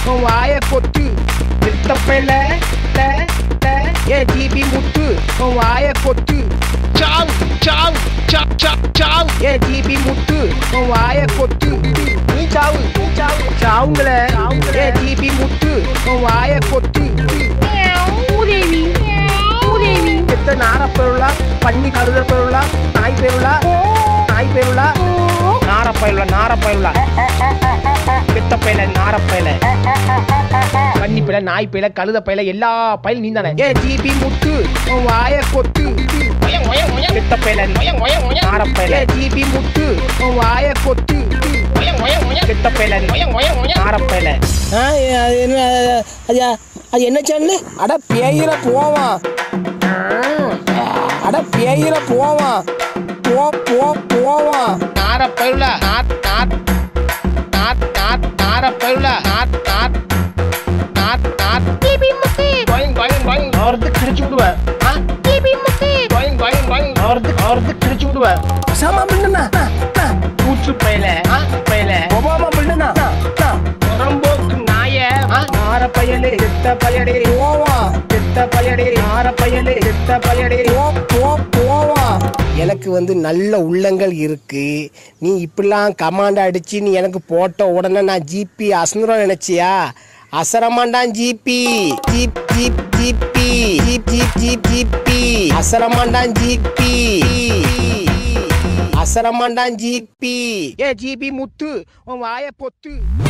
உன் வாய கொத்து சித்தப்பையில ஏ ஜிபி முத்து உன் வாய கொத்து சாவு சாவு சாவு சாவு சாவு ஏ ஜிபி முத்து உன் வாய கொத்து நீ சாவு நீ சாவு சாவுங்கள ஏ ஜிபி முத்து உன் வாய கொத்து உதவி உதவி பெத்த நார பெருளா பண்ணி கருத பெருளா நாய் பெருளா நாய் பெருளா நார பயிலுலா நார பயிலுலா பெத்த பயில நார பயில கன்னி பயில நாய் பயில கழுத பயில எல்லா பயிலும் நீ தானே ஏ ஜிபி முத்து உன் வாய கொத்து பெத்த பயில நார பயில ஏ ஜிபி முத்து உன் வாய கொத்து பெத்த பயில நார பயில அது என்ன அது அது என்ன சேனல் அட பேயில போவான் அட பேயில போவான் போ போ போவான் நார பயில நாத் நாத் நாத் நாத் நார பயில நாத் நாத் நாத் நாத் TP Muthu going going going அவரது கிழிச்சு விடுவேன் ஆ TP Muthu going going going அவரது அவரது கிழிச்சு விடுவேன் சாமா பிள்ளைண்ணா பூச்சு பயில ஆ பயில ஒபாமா பிள்ளைண்ணா புறம்போக்கு நாய நார பயலே செத்த பயலே போவா செத்த பயலே நார பயலே செத்த பயலே போ போ போவா எனக்கு வந்து நல்ல உள்ளங்கள் இருக்கு நீ இப்படிலாம் கமாண்ட் அடிச்சு நீ எனக்கு போட்ட உடனே நான் ஜிபி அசந்துரும் நினைச்சியா அசரமாண்டான் GP jeep jeep GP jeep jeep jeep GP அசரமாண்டான் ஜிபி அசரமாண்டான் ஜிபி ஏ ஜிபி முத்து உன் வாய பொத்து